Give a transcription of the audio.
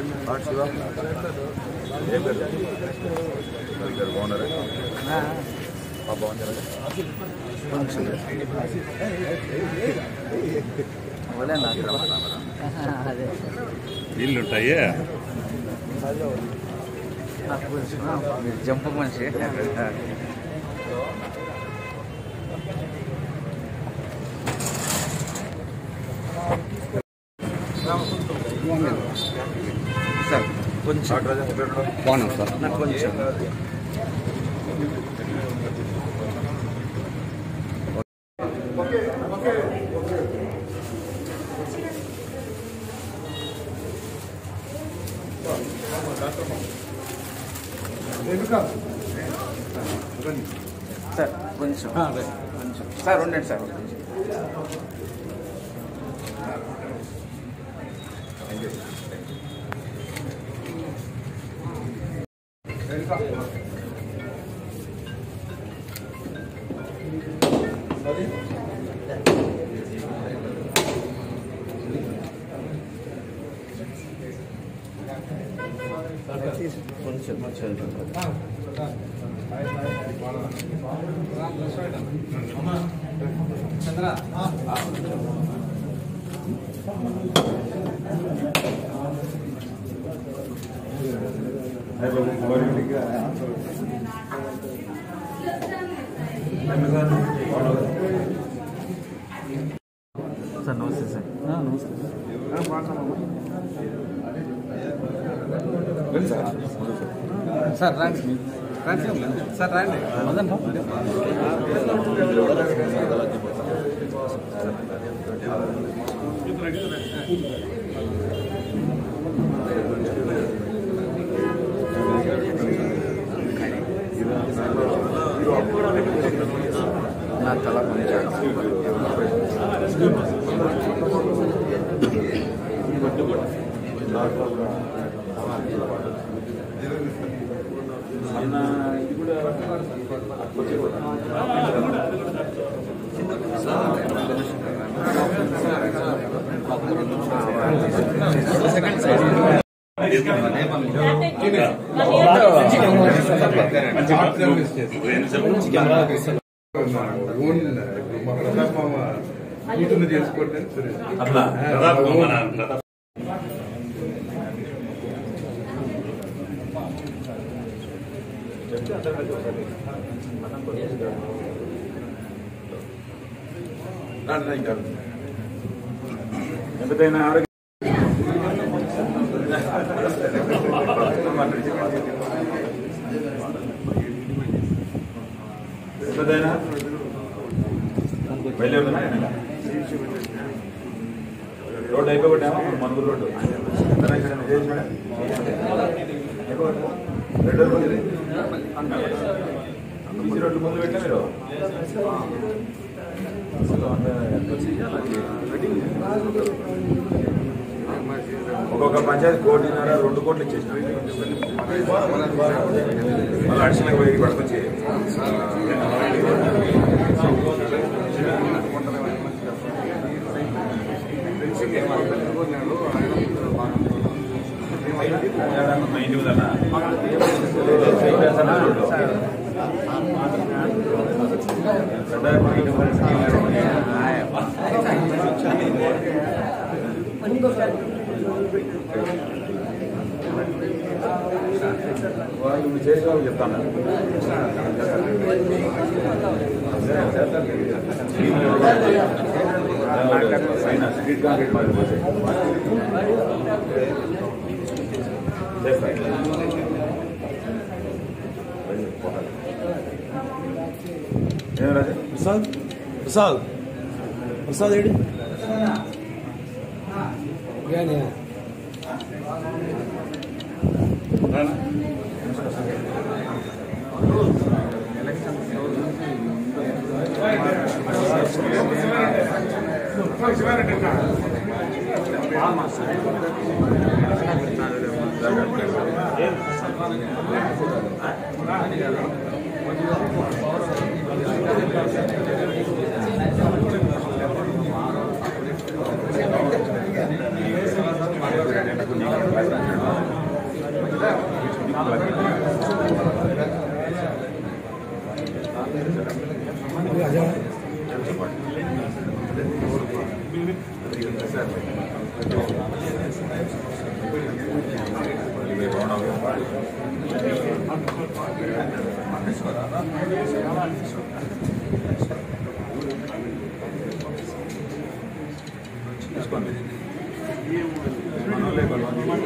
What Shiva ఏం పేరు మరి గారు బాగున్నారా మా బాగున్నారా అదే ఇల్లుంటాయి మీరు జంపు మనిషి సార్ కొంచెం డాక్టర్ రాజా పేరు బాగున్నాం సార్ నాకు కొంచెం సార్ కొంచెం కొంచెం సార్ ఉండండి సార్ ఒక నిమిషం. కొంచెం కొంచెం సార్ నమస్తే సార్ నమస్తే సార్ రండి రండి సార్ రండి నా తల కొంచెం ఓన్ మా ప్రతాప్ మామ కూతుర్ని చేసుకోండి సరే అట్లా ప్రతాప్ మన ప్రతాప్ ఎంతైనా ఆరోగ్య ఎంతైనా బయలుదేరుతున్నా రోడ్డు అయిపోగొట్టామా మనుగురు రోడ్డు ఎంతనా ఇక్కడ విజయ్ మేడం? అయిపోగొట్టా? రెండు రోజులు ఉంది. బీసీ రోడ్లు ముందు పెట్టా మీరు అసలు అంత ఎంత చేయాలి? ఒక్కొక్క పంచాయతీ కోటిన్నర రెండు కోట్లు ఇచ్చేసిన మళ్ళీ అడిషనల్ పోయి పడుకొచ్చి మా ఇంటి ఉందన్నా ఇప్పుడు చేసి వాళ్ళకి చెప్తాను పైన స్ట్రీట్ కాంక్రీట్ మరి పోతే. చేస్తాను. ఏం రాజా ప్రసాద్ ప్రసాద్ ప్రసాద్ ఏడి ఆ తీసుకోండి మనోళ్ళే కొలవాలి.